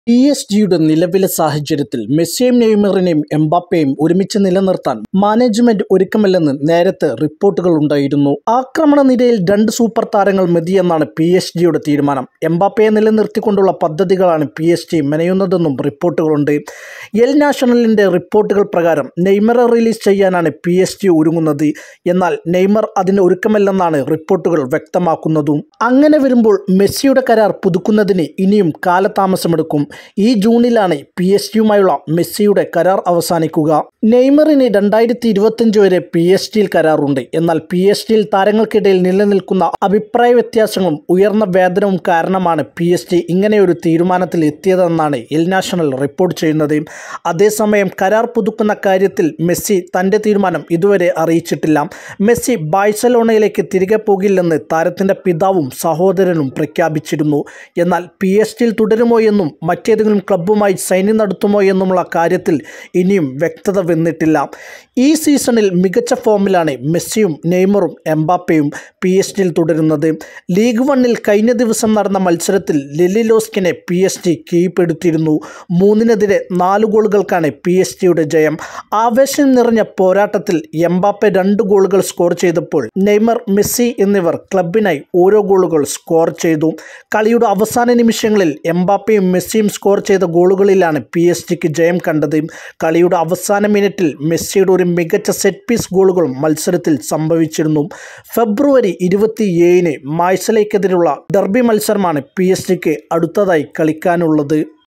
P S ജിയുടെ നിലവിലെ സാഹചര്യത്തിൽ മെസ്സിയും നെയ്മറിനെയും എംബാപ്പയും ഒരുമിച്ച് നിലനിർത്താൻ മാനേജ്മെന്റ് ഒരുക്കമല്ലെന്ന് നേരത്തെ റിപ്പോർട്ടുകൾ ഉണ്ടായിരുന്നു ആക്രമണ നിരയിൽ രണ്ട് സൂപ്പർ താരങ്ങൾ മതിയെന്നാണ് പി എസ് ജിയുടെ തീരുമാനം എംബാപ്പയെ നിലനിർത്തിക്കൊണ്ടുള്ള പദ്ധതികളാണ് പി എസ് ജി മെനയുന്നതെന്നും റിപ്പോർട്ടുകളുണ്ട് എൽ നാഷണലിന്റെ റിപ്പോർട്ടുകൾ പ്രകാരം നെയ്മറെ റിലീസ് ചെയ്യാനാണ് പി എസ് ജി ഒരുങ്ങുന്നത് എന്നാൽ നെയ്മർ അതിന് ഒരുക്കമല്ലെന്നാണ് റിപ്പോർട്ടുകൾ വ്യക്തമാക്കുന്നതും അങ്ങനെ വരുമ്പോൾ മെസ്സിയുടെ കരാർ പുതുക്കുന്നതിന് ഇനിയും കാലതാമസമെടുക്കും ഈ ജൂണിലാണ് പി എസ് ജിയുമായുള്ള മെസ്സിയുടെ കരാർ അവസാനിക്കുക നെയ്മറിന് രണ്ടായിരത്തി ഇരുപത്തഞ്ച് വരെ പി എസ് ജിയിൽ കരാറുണ്ട് എന്നാൽ പി എസ് ജിയിൽ താരങ്ങൾക്കിടയിൽ നിലനിൽക്കുന്ന അഭിപ്രായ വ്യത്യാസങ്ങളും ഉയർന്ന വേതനവും കാരണമാണ് പി എസ് ജി ഇങ്ങനെയൊരു തീരുമാനത്തിൽ എത്തിയതെന്നാണ് എൽ നാഷണൽ റിപ്പോർട്ട് ചെയ്യുന്നത് അതേസമയം കരാർ പുതുക്കുന്ന കാര്യത്തിൽ മെസ്സി തൻ്റെ തീരുമാനം ഇതുവരെ അറിയിച്ചിട്ടില്ല മെസ്സി ബാഴ്സലോണയിലേക്ക് തിരികെ പോകില്ലെന്ന് താരത്തിൻ്റെ പിതാവും സഹോദരനും പ്രഖ്യാപിച്ചിരുന്നു എന്നാൽ പി എസ് ജിയിൽ തുടരുമോ എന്നും മറ്റേതെങ്കിലും ക്ലബ്ബുമായി സൈന്യം നടത്തുമോ എന്നുമുള്ള കാര്യത്തിൽ ഇനിയും വ്യക്തത വന്നിട്ടില്ല ഈ സീസണിൽ മികച്ച ഫോമിലാണ് മെസ്സിയും നെയ്മറും എംബാപ്പയും പി എസ് ജിയിൽ തുടരുന്നത് ലീഗ് വണ്ണിൽ കഴിഞ്ഞ ദിവസം നടന്ന മത്സരത്തിൽ ലെലിലോസ്കിനെ പി എസ് ജി കീഴ്പ്പെടുത്തിയിരുന്നു മൂന്നിനെതിരെ നാല് ഗോളുകൾക്കാണ് പി എസ് ജിയുടെ ജയം ആവേശം നിറഞ്ഞ പോരാട്ടത്തിൽ എംബാപ്പെ രണ്ട് ഗോളുകൾ സ്കോർ ചെയ്തപ്പോൾ നെയ്മർ മെസ്സി എന്നിവർ ക്ലബിനായി ഓരോ ഗോളുകൾ സ്കോർ ചെയ്തു കളിയുടെ അവസാന നിമിഷങ്ങളിൽ എംബാപ്പയും മെസ്സിയും സ്കോർ ചെയ്ത ഗോളുകളിലാണ് പി എസ് ജിക്ക് ജയം കണ്ടത് കളിയുടെ അവസാന മിനിറ്റിൽ മെസ്സിയുടെ ഒരു മികച്ച സെറ്റ് പീസ് ഗോളുകളും മത്സരത്തിൽ സംഭവിച്ചിരുന്നു ഫെബ്രുവരി ഇരുപത്തിയേഴിന് മാഴ്സലയ്ക്കെതിരെയുള്ള ഡെർബി മത്സരമാണ് പി എസ് ജിക്ക് അടുത്തതായി കളിക്കാനുള്ളത്